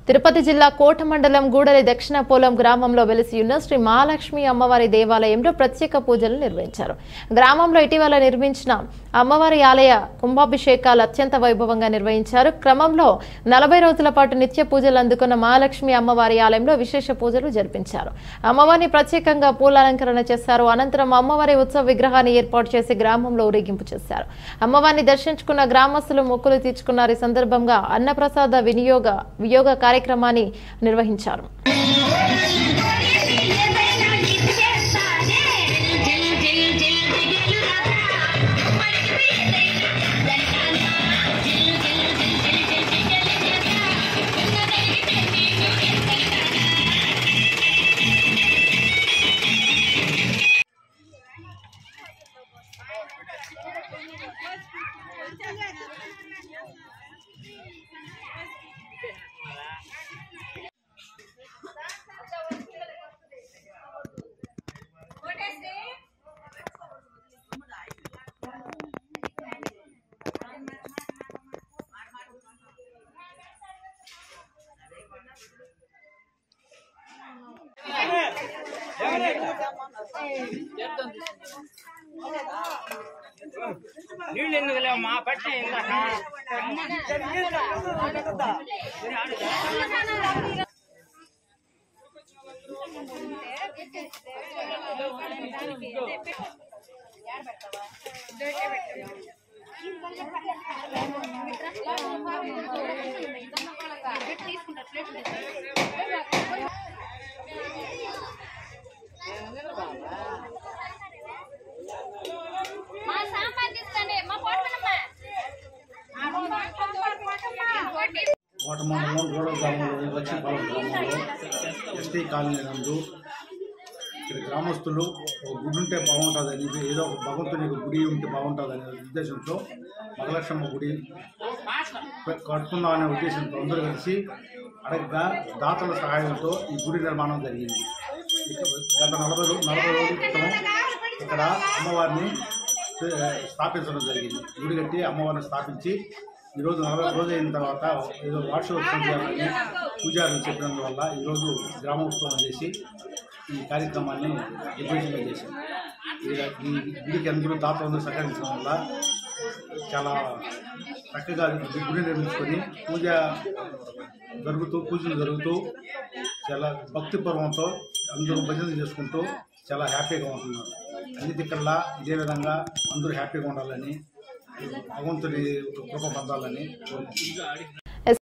తిరుపతి జిల్లా కోట మండలం గూడలి దక్షిణ పోలం గ్రామంలో వెలిసి ఉన్న శ్రీ మహాలక్ష్మి అమ్మవారి దేవాలయంలో ప్రత్యేక పూజలు నిర్వహించారు గ్రామంలో ఇటీవల నిర్మించిన అమ్మవారి ఆలయ కుంభాభిషేకాలు అత్యంత వైభవంగా నిర్వహించారు క్రమంలో నలభై రోజుల పాటు నిత్య పూజలు అందుకున్న మహాలక్ష్మి అమ్మవారి ఆలయంలో విశేష పూజలు జరిపించారు అమ్మవారిని ప్రత్యేకంగా పూలాలంకరణ చేశారు అనంతరం అమ్మవారి ఉత్సవ విగ్రహాన్ని ఏర్పాటు చేసి గ్రామంలో ఊరేగింపు చేశారు అమ్మవారిని దర్శించుకున్న గ్రామస్తులు మొక్కులు తీర్చుకున్నారు ఈ సందర్భంగా అన్నప్రసాద వినియోగ వియోగ కార్యక్రమాన్ని నిర్వహించారు నీళ్ళు ఎందుకు లేవు మా పట్టి ఇందాక మా సాంబార్ తీసుకోండి మా పోటమ్మా కోట మండలం గూడవ గ్రామంలో లక్ష్మీపాలెం గ్రామంలో ఎస్టీ కాలనీ నందు ఇక్కడ గ్రామస్తులు ఒక గుడి ఉంటే బాగుంటుందని ఇది ఏదో ఒక భగవంతుని యొక్క గుడి ఉంటే బాగుంటుందనే ఉద్దేశంతో మగలక్ష్మ గుడి పె- కట్టుకుందాం అనే ఉద్దేశంతో అందరూ కలిసి అడగగా దాతల సహాయంతో ఈ గుడి నిర్మాణం జరిగింది ఇక గత నలభై రో నలభై రోజుల క్రితం ఇక్కడ అమ్మవారిని ఏ, స్థాపించడం జరిగింది గుడి కట్టి అమ్మవారిని స్థాపించి ఈరోజు నలభై రోజులు అయిన తర్వాత ఏదో వార్షికోత్సవం చేయాలని పూజారులు చెప్పినందువల్ల ఈరోజు గ్రామోత్సవం చేసి ఈ కార్యక్రమాన్ని నిర్వహించడం చేశాం ఇది- ఈ గుడికి అందరూ దాతలందరూ సహకరించడం వల్ల చాలా చక్కగా ఈ గుడి నిర్మించుకొని పూజ జరుగుతూ పూజలు జరుగుతూ చాలా భక్తిపూర్వంతో అందరూ భజనలు చేసుకుంటూ చాలా హ్యాపీగా ఉంటున్నారు అన్ని దిక్కల్లా ఇదే విధంగా అందరూ హ్యాపీగా ఉండాలని భగవంతుడి కృప పొందాలని కోరుకుంటున్నాను